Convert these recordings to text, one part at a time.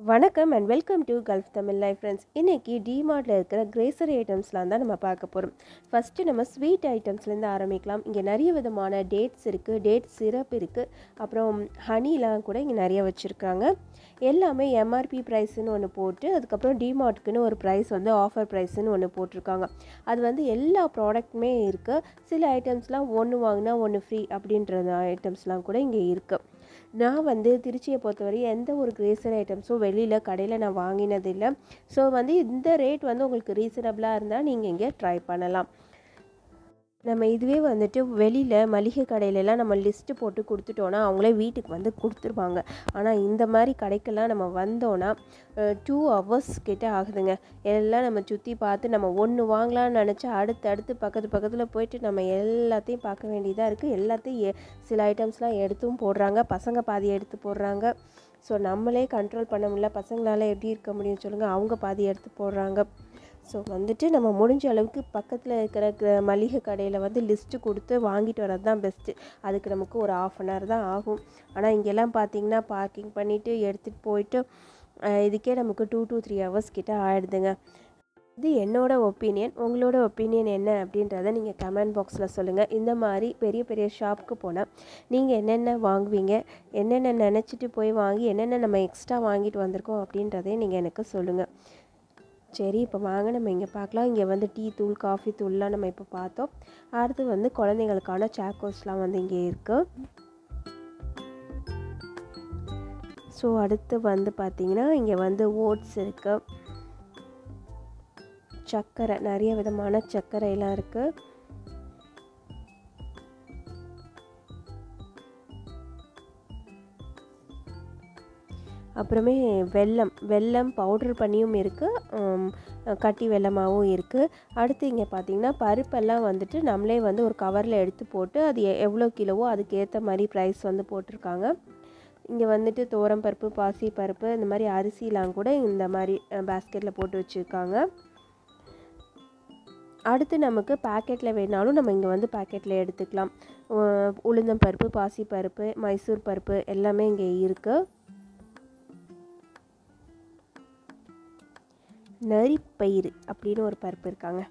வணக்கம் and welcome to Gulf Tamil life friends இன்றைக்கி டிமார்ட்டில் இருக்கிற கிரேசரி ஐட்டம்ஸ்லாம் தான் நம்ம பார்க்க போகிறோம் ஃபஸ்ட்டு நம்ம ஸ்வீட் ஐட்டம்ஸ்லேருந்து ஆரம்பிக்கலாம் இங்கே நிறைய விதமான டேட்ஸ் இருக்குது டேட் சிரப் இருக்குது அப்புறம் ஹனிலாம் கூட இங்கே நிறைய வச்சுருக்காங்க எல்லாமே எம்ஆர்பி ப்ரைஸ்னு ஒன்று போட்டு அதுக்கப்புறம் டிமார்ட்டுக்குன்னு ஒரு ப்ரைஸ் வந்து ஆஃபர் ப்ரைஸ்னு ஒன்று போட்டிருக்காங்க அது வந்து எல்லா ப்ராடக்ட்டுமே இருக்குது சில ஐட்டம்ஸ்லாம் ஒன்று வாங்கினா ஒன்று ஃப்ரீ அப்படின்ற ஐட்டம்ஸ்லாம் கூட இங்கே இருக்குது நான் வந்து திருச்சியை பொறுத்தவரை எந்த ஒரு கிரேசரி ஐட்டம்ஸும் வெளியில் கடையில் நான் வாங்கினதில்லை ஸோ வந்து இந்த ரேட் வந்து உங்களுக்கு ரீசனபிளாக இருந்தால் நீங்கள் இங்கே ட்ரை பண்ணலாம் நம்ம இதுவே வந்துட்டு வெளியில் மளிகை கடையிலலாம் நம்ம லிஸ்ட்டு போட்டு கொடுத்துட்டோன்னா அவங்களே வீட்டுக்கு வந்து கொடுத்துருவாங்க ஆனால் இந்த மாதிரி கடைக்கெல்லாம் நம்ம வந்தோன்னா டூ ஹவர்ஸ் கிட்ட ஆகுதுங்க எல்லாம் நம்ம சுற்றி பார்த்து நம்ம ஒன்று வாங்கலாம்னு நினச்சா அடுத்து அடுத்து பக்கத்து பக்கத்தில் போயிட்டு நம்ம எல்லாத்தையும் பார்க்க வேண்டியதாக இருக்குது எல்லாத்தையும் எ- சில ஐட்டம்ஸ்லாம் எடுத்தும் போடுறாங்க பசங்க பாதி எடுத்து போடுறாங்க ஸோ நம்மளே கண்ட்ரோல் பண்ண முடியல பசங்களால் எப்படி இருக்க முடியும் சொல்லுங்கள் அவங்க பாதி எடுத்து போடுறாங்க ஸோ வந்துட்டு நம்ம முடிஞ்ச அளவுக்கு பக்கத்தில் இருக்கிற க- மளிகை கடையில் வந்து லிஸ்ட்டு கொடுத்து வாங்கிட்டு வரது தான் பெஸ்ட்டு அதுக்கு நமக்கு ஒரு ஆஃப் அன் ஹவர் தான் ஆகும் ஆனால் இங்கெல்லாம் பார்த்தீங்கன்னா பார்க்கிங் பண்ணிவிட்டு எடுத்துகிட்டு போயிட்டு அஹ், இதுக்கே நமக்கு டூ to த்ரீ ஹவர்ஸ் கிட்ட ஆயிடுதுங்க இது என்னோட ஒப்பீனியன் உங்களோட ஒப்பீனியன் என்ன அப்படின்றத நீங்கள் கமெண்ட் பாக்ஸில் சொல்லுங்கள் இந்த மாதிரி பெரிய பெரிய ஷாப்புக்கு போனால் நீங்கள் என்னென்ன வாங்குவீங்க என்னென்ன நினச்சிட்டு போய் வாங்கி என்னென்ன நம்ம எக்ஸ்ட்ரா வாங்கிட்டு வந்திருக்கோம் அப்படின்றதையும் நீங்கள் எனக்கு சொல்லுங்கள் சரி இப்போ வாங்க நம்ம இங்கே பார்க்கலாம் இங்கே வந்து டீ தூள் காஃபி தூள்லாம் நம்ம இப்போ பார்த்தோம் அடுத்து வந்து குழந்தைங்களுக்கான சாக்கோஸ்லாம் வந்து இங்கே இருக்குது ஸோ அடுத்து வந்து பார்த்திங்கன்னா இங்கே வந்து ஓட்ஸ் இருக்குது சர்க்கரை நிறைய விதமான சர்க்கரைலாம் இருக்குது அப்புறமே வெல்லம் வெல்லம் பவுடர் பண்ணியும் இருக்குது கட்டி வெல்லமாகவும் இருக்குது அடுத்து இங்கே பார்த்தீங்கன்னா பருப்பெல்லாம் வந்துட்டு நம்மளே வந்து ஒரு கவரில் எடுத்து போட்டு அது எ- எவ்வளோ கிலோவோ அதுக்கேற்ற மாதிரி ப்ரைஸ் வந்து போட்டிருக்காங்க இங்கே வந்துட்டு தோரம் பருப்பு பாசி பருப்பு இந்த மாதிரி அரிசிலாம் கூட இந்த மாதிரி பேஸ்கெட்டில் போட்டு வச்சுருக்காங்க அடுத்து நமக்கு பேக்கெட்டில் வேணாலும் நம்ம இங்கே வந்து பேக்கெட்டில் எடுத்துக்கலாம் உ- உளுந்தம் பருப்பு பாசி பருப்பு மைசூர் பருப்பு எல்லாமே இங்கே இருக்குது நரிப்பயிறு அப்படின்னு ஒரு பருப்பு இருக்காங்க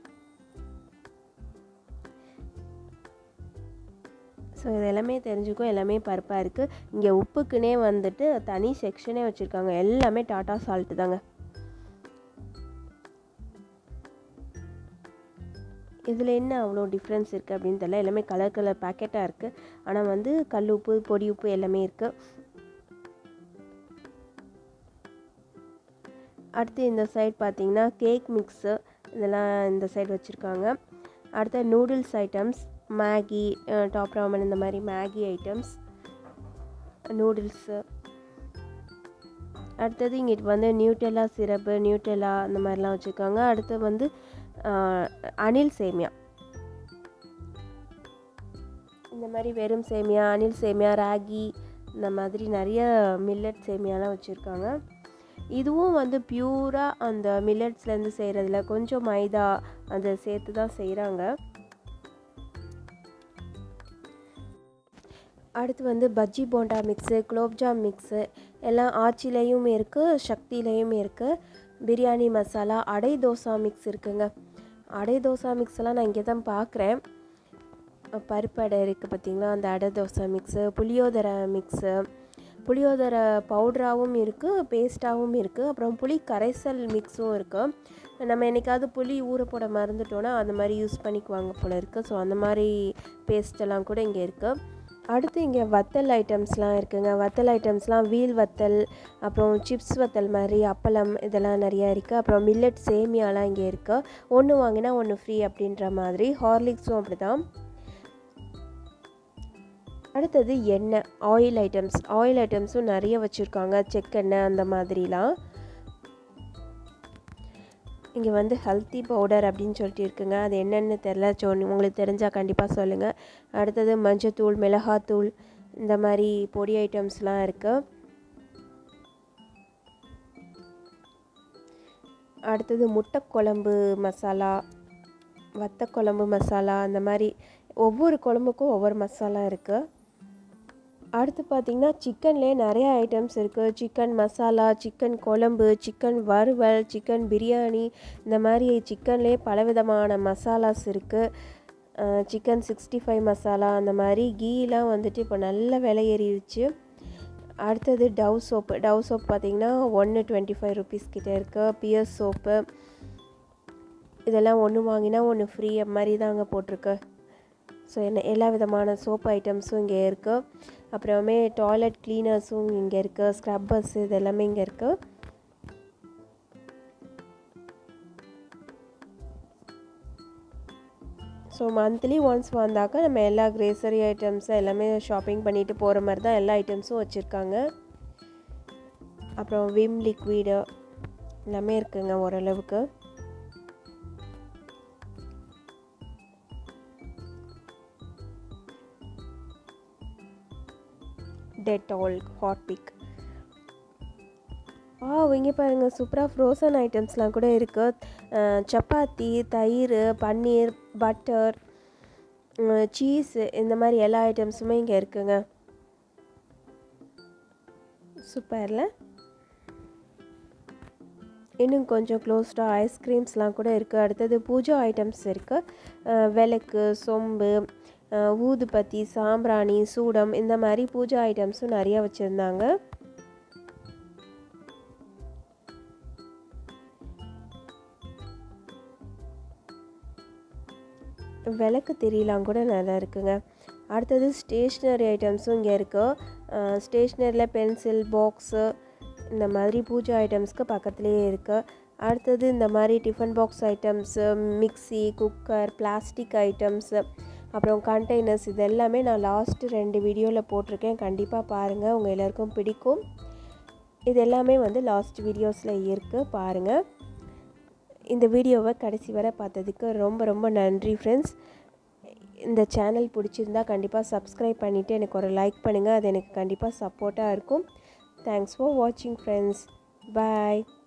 ஸோ இது எல்லாமே தெரிஞ்சுக்கும் எல்லாமே பருப்பாக இருக்குது இங்கே உப்புக்குன்னே வந்துட்டு தனி செக்ஷனே வச்சுருக்காங்க எல்லாமே டாட்டா சால்ட்டு தாங்க இதில் என்ன அவ்வளோ டிஃப்ரென்ஸ் இருக்குது அப்படின்னு தெரியல எல்லாமே கலர் கலர் பேக்கெட்டாக இருக்குது ஆனால் வந்து கல் உப்பு பொடி உப்பு எல்லாமே இருக்குது அடுத்து இந்த சைடு பார்த்தீங்கன்னா கேக் மிக்ஸு இதெல்லாம் இந்த சைடு வச்சுருக்காங்க அடுத்து noodles items Maggi Top Ramen இந்த மாதிரி மேகி ஐட்டம்ஸ் நூடுல்ஸு அடுத்தது இங்கே வந்து நியூட்டெல்லா சிரப்பு நியூட்டெல்லா அந்த மாதிரிலாம் வச்சுருக்காங்க அடுத்து வந்து அஹ், அணில் சேமியா இந்த மாதிரி வெறும் சேமியா அணில் சேமியா ராகி இந்த மாதிரி நிறைய மில்லட் சேமியாலாம் வச்சுருக்காங்க இதுவும் வந்து பியூராக அந்த மில்லட்ஸ்லேருந்து செய்கிறதுல கொஞ்சம் மைதா அதை சேர்த்து தான் செய்கிறாங்க அடுத்து வந்து பஜ்ஜி போண்டா மிக்ஸு குலோப்ஜாம் மிக்ஸு எல்லாம் ஆச்சிலையும் இருக்குது சக்திலையும் இருக்குது பிரியாணி மசாலா அடை தோசா மிக்ஸ் இருக்குங்க அடை தோசா மிக்ஸ் எல்லாம் நான் இங்கே தான் பார்க்குறேன் பருப்பு அடை இருக்குது பார்த்தீங்களா அந்த அடை தோசை மிக்ஸு புளியோதரை மிக்ஸு புளியோதரை பவுடராகவும் இருக்குது பேஸ்ட்டாகவும் இருக்குது அப்புறம் புளி கரைசல் மிக்ஸும் இருக்குது நம்ம என்னைக்காவது புளி ஊற போட மறந்துட்டோன்னா அந்த மாதிரி யூஸ் பண்ணிக்குவாங்க போல இருக்குது ஸோ அந்த மாதிரி பேஸ்டெல்லாம் கூட இங்கே இருக்குது அடுத்து இங்கே வத்தல் ஐட்டம்ஸ்லாம் இருக்குங்க வத்தல் ஐட்டம்ஸ்லாம் வீல் வத்தல் அப்புறம் சிப்ஸ் வத்தல் மாதிரி அப்பளம் இதெல்லாம் நிறையா இருக்குது அப்புறம் மில்லட் சேமியாலாம் இங்கே இருக்குது ஒன்று வாங்கினா ஒன்று ஃப்ரீ அப்படின்ற மாதிரி ஹார்லிக்ஸும் அப்படி தான் அடுத்தது எண்ணெய் ஆயில் ஐட்டம்ஸ் ஆயில் ஐட்டம்ஸும் நிறைய வச்சுருக்காங்க செக்கெண்ணெய் அந்த மாதிரிலாம் இங்கே வந்து ஹெல்த்தி பவுடர் அப்படின்னு சொல்லிட்டு இருக்குங்க அது என்னென்னு தெரில ஸோ உங்களுக்கு தெரிஞ்சால் கண்டிப்பாக சொல்லுங்கள் அடுத்தது மஞ்சத்தூள் மிளகாத்தூள் இந்த மாதிரி பொடி ஐட்டம்ஸ்லாம் இருக்குது அடுத்தது முட்டை குழம்பு மசாலா வத்த குழம்பு மசாலா அந்த மாதிரி ஒவ்வொரு குழம்புக்கும் ஒவ்வொரு மசாலா இருக்குது அடுத்து பார்த்திங்கன்னா சிக்கன்லேயே நிறைய ஐட்டம்ஸ் இருக்குது சிக்கன் மசாலா சிக்கன் குழம்பு சிக்கன் வறுவல் சிக்கன் பிரியாணி இந்த மாதிரி சிக்கன்லேயே பலவிதமான மசாலாஸ் இருக்குது சிக்கன் சிக்ஸ்டி ஃபைவ் மசாலா அந்த மாதிரி கீலாம் வந்துட்டு இப்போ நல்ல விலை ஏறிடுச்சு அடுத்தது டவ் சோப்பு டவ் சோப் பார்த்திங்கன்னா ஒன்று டுவெண்ட்டி ஃபைவ் ருபீஸ் கிட்டே இருக்குது பியர் சோப்பு இதெல்லாம் ஒன்று வாங்கினா ஒன்று ஃப்ரீ மாதிரி தாங்க போட்டிருக்கு ஸோ என்ன எல்லா விதமான சோப் ஐட்டம்ஸும் இங்கே இருக்குது அப்புறமே டாய்லெட் க்ளீனர்ஸும் இங்கே இருக்குது ஸ்க்ரப்பர்ஸ் இது எல்லாமே இங்கே இருக்குது ஸோ மந்த்லி ஒன்ஸ் வந்தாக்கா நம்ம எல்லா க்ரேசரி ஐட்டம்ஸ் எல்லாமே ஷாப்பிங் பண்ணிட்டு போகிற மாதிரி தான் எல்லா ஐட்டம்ஸும் வச்சுருக்காங்க அப்புறம் விம் லிக்விடு எல்லாமே இருக்குங்க ஓரளவுக்கு டெட்டால் ஹாட்பிக் ஆ இங்கே பாருங்கள் சூப்பராக ஃப்ரோசன் ஐட்டம்ஸ்லாம் கூட இருக்குது சப்பாத்தி தயிர் பன்னீர் பட்டர் சீஸ் இந்த மாதிரி எல்லா ஐட்டம்ஸுமே இங்கே இருக்குங்க சூப்பரில் இன்னும் கொஞ்சம் க்ளோஸ்டாக ஐஸ்கிரீம்ஸ்லாம் கூட இருக்குது அடுத்தது பூஜா ஐட்டம்ஸ் இருக்குது விளக்கு சொம்பு ஊதுபத்தி சாம்பிராணி சூடம் இந்த மாதிரி பூஜா ஐட்டம்ஸும் நிறையா வச்சுருந்தாங்க விளக்கு திரியலாம் கூட நல்லா இருக்குங்க அடுத்தது ஸ்டேஷ்னரி ஐட்டம்ஸும் இங்கே இருக்குது ஸ்டேஷ்னரியில் பென்சில் பாக்ஸு இந்த மாதிரி பூஜா ஐட்டம்ஸ்க்கு பக்கத்துலேயே இருக்குது அடுத்தது இந்த மாதிரி tiffin box items mixie cooker plastic items அப்புறம் கண்டெய்னர்ஸ் இது எல்லாமே நான் லாஸ்ட்டு ரெண்டு வீடியோவில் போட்டிருக்கேன் கண்டிப்பாக பாருங்கள் உங்கள் எல்லாருக்கும் பிடிக்கும் இது எல்லாமே வந்து லாஸ்ட் வீடியோஸில் இருக்குது பாருங்கள் இந்த வீடியோவை கடைசி வரை பார்த்ததுக்கு ரொம்ப ரொம்ப நன்றி ஃப்ரெண்ட்ஸ் இந்த சேனல் பிடிச்சிருந்தா கண்டிப்பாக சப்ஸ்கிரைப் பண்ணிவிட்டு எனக்கு ஒரு லைக் பண்ணுங்கள் அது எனக்கு கண்டிப்பாக சப்போர்ட்டாக இருக்கும் தேங்க்ஸ் ஃபார் வாட்சிங் ஃப்ரெண்ட்ஸ் பாய்